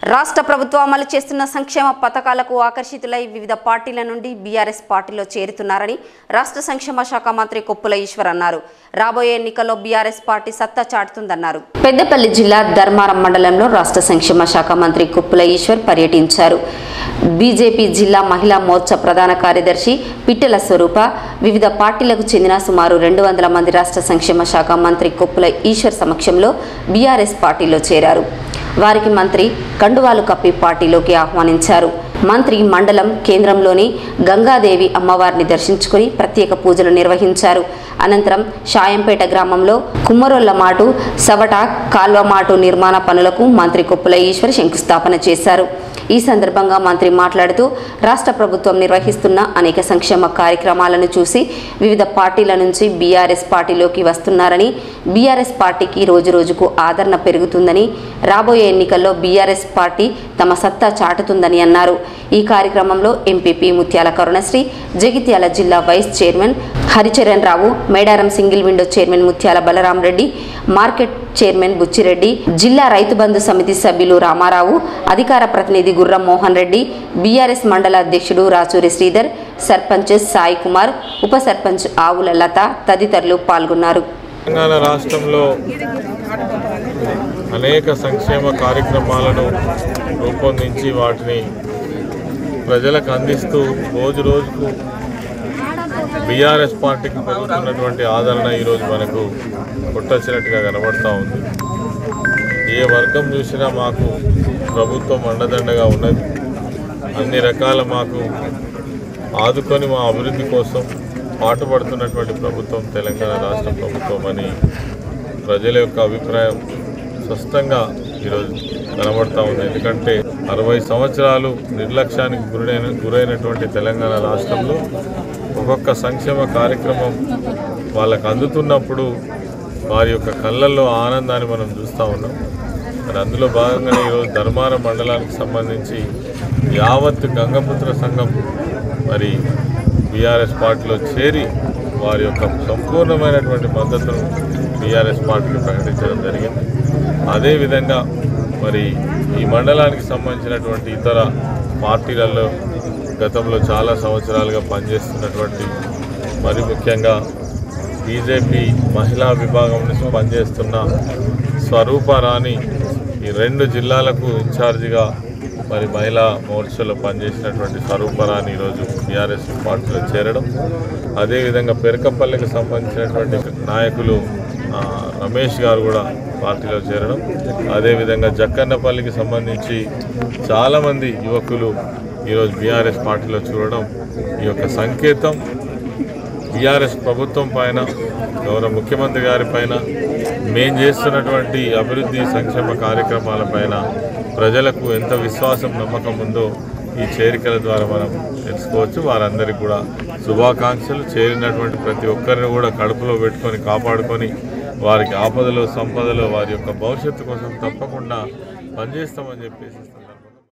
రాష్ట్ర ప్రభుత్వం అమలు చేస్తున్న సంక్షేమ పథకాలకు ఆకర్షితులై వివిధ పార్టీల నుండి బీఆర్ఎస్ పార్టీలో చేరుతున్నారని రాష్ట్ర సంక్షేమ శాఖ మంత్రి కొప్పుల ఈశ్వర్ అన్నారు రాబోయే ఎన్నికల్లో బీఆర్ఎస్ పార్టీ సత్తా చాటుతుందన్నారు పెద్దపల్లి జిల్లా ధర్మారం మండలంలో రాష్ట్ర సంక్షేమ శాఖ మంత్రి కొప్పుల ఈశ్వర్ పర్యటించారు బీజేపీ జిల్లా మహిళా మోర్చా ప్రధాన కార్యదర్శి పిట్టెల స్వరూప వివిధ పార్టీలకు చెందిన సుమారు రెండు వందల మంది రాష్ట్ర సంక్షేమ శాఖ మంత్రి కొప్పుల ఈశ్వర్ సమక్షంలో బీఆర్ఎస్ పార్టీలో చేరారు వారికి మంత్రి కండువాలు కప్పి పార్టీలోకి ఆహ్వానించారు మంత్రి మండలం కేంద్రంలోని గంగాదేవి అమ్మవారిని దర్శించుకుని ప్రత్యేక పూజలు నిర్వహించారు అనంతరం షాయంపేట గ్రామంలో కుమ్మరోళ్ల మాటు సవట కాల్వ మాటు నిర్మాణ పనులకు మంత్రి కొప్పుల ఈశ్వర్ శంకుస్థాపన చేశారు ఈ సందర్భంగా మంత్రి మాట్లాడుతూ రాష్ట్ర ప్రభుత్వం నిర్వహిస్తున్న అనేక సంక్షేమ కార్యక్రమాలను చూసి వివిధ పార్టీల నుంచి బీఆర్ఎస్ పార్టీలోకి వస్తున్నారని బీఆర్ఎస్ పార్టీకి రోజురోజుకు ఆదరణ పెరుగుతుందని రాబోయే ఎన్నికల్లో బీఆర్ఎస్ పార్టీ తమ సత్తా చాటుతుందని అన్నారు ఈ కార్యక్రమంలో ఎంపీపీ ముత్యాల కరుణశ్రీ జగిత్యాల జిల్లా vice chairman Haricharan Rao Medaram single window chairman Muthyala Balram Reddy market chairman Buchireddy జిల్లా రైతు బంధు సమితి సభ్యులు రామారావు అధికార ప్రతినిధి గుర్రం మోహన్ రెడ్డి బీఆర్ఎస్ మండల అధ్యక్షుడు రాచూరి శ్రీధర్ సర్పంచ్ సాయి కుమార్ ఉప సర్పంచ్ ఆవుల లత తదితరులు పాల్గొన్నారు తెలంగాణ రాష్ట్రంలో అనేక సంక్షేమ కార్యక్రమాలను రూపొందించి వాటిని ప్రజలకు అందిస్తూ రోజు రోజుకు బీఆర్ఎస్ పార్టీకి పెరుగుతున్నటువంటి ఆదరణ ఈరోజు మనకు కొట్టొచ్చినట్టుగా కనబడతా ఉంది ఏ వర్గం చూసినా మాకు ప్రభుత్వం అండదండగా ఉన్నది అన్ని రకాల మాకు ఆదుకొని మా అభివృద్ధి కోసం పాటుపడుతున్నటువంటి ప్రభుత్వం తెలంగాణ రాష్ట్ర ప్రభుత్వం అని ప్రజల యొక్క అభిప్రాయం స్పష్టంగా ఈరోజు కనబడతా ఉంది ఎందుకంటే అరవై సంవత్సరాలు నిర్లక్ష్యానికి గురైన గురైనటువంటి తెలంగాణ రాష్ట్రంలో ఒక్కొక్క సంక్షేమ కార్యక్రమం వాళ్ళకు అందుతున్నప్పుడు వారి యొక్క కళ్ళల్లో ఆనందాన్ని మనం చూస్తూ ఉన్నాం మరి అందులో భాగంగానే ఈరోజు ధర్మారం మండలానికి సంబంధించి యావత్ గంగపుత్ర సంఘం మరి బీఆర్ఎస్ పార్టీలో చేరి వారి యొక్క సంపూర్ణమైనటువంటి మద్దతును బీఆర్ఎస్ పార్టీకి ప్రకటించడం జరిగింది అదేవిధంగా మరి ఈ మండలానికి సంబంధించినటువంటి ఇతర పార్టీలలో గతంలో చాలా సంవత్సరాలుగా పనిచేస్తున్నటువంటి మరి ముఖ్యంగా బీజేపీ మహిళా విభాగం నుంచి పనిచేస్తున్న స్వరూపరాణి ఈ రెండు జిల్లాలకు ఇన్ఛార్జిగా మరి మహిళా మోర్చాలో పనిచేసినటువంటి స్వరూపరాణి ఈరోజు బీఆర్ఎస్ పార్టీలో చేరడం అదేవిధంగా పెరకపల్లికి సంబంధించినటువంటి నాయకులు ఆ, రమేష్ గారు కూడా పార్టీలో చేరడం అదేవిధంగా జక్కన్నపల్లికి సంబంధించి చాలామంది యువకులు ఈరోజు బీఆర్ఎస్ పార్టీలో చూడడం ఈ యొక్క సంకేతం బీఆర్ఎస్ ప్రభుత్వం పైన గౌరవ ముఖ్యమంత్రి గారి పైన మేం చేస్తున్నటువంటి అభివృద్ధి సంక్షేమ కార్యక్రమాల పైన ప్రజలకు ఎంత విశ్వాసం నమ్మకం ఉందో ఈ చేరికల ద్వారా మనం తెలుసుకోవచ్చు వారందరికీ కూడా శుభాకాంక్షలు చేరినటువంటి ప్రతి ఒక్కరిని కూడా కడుపులో పెట్టుకొని కాపాడుకొని వారికి ఆపదలో సంపదలో వారి యొక్క భవిష్యత్తు కోసం తప్పకుండా పనిచేస్తామని చెప్పేసి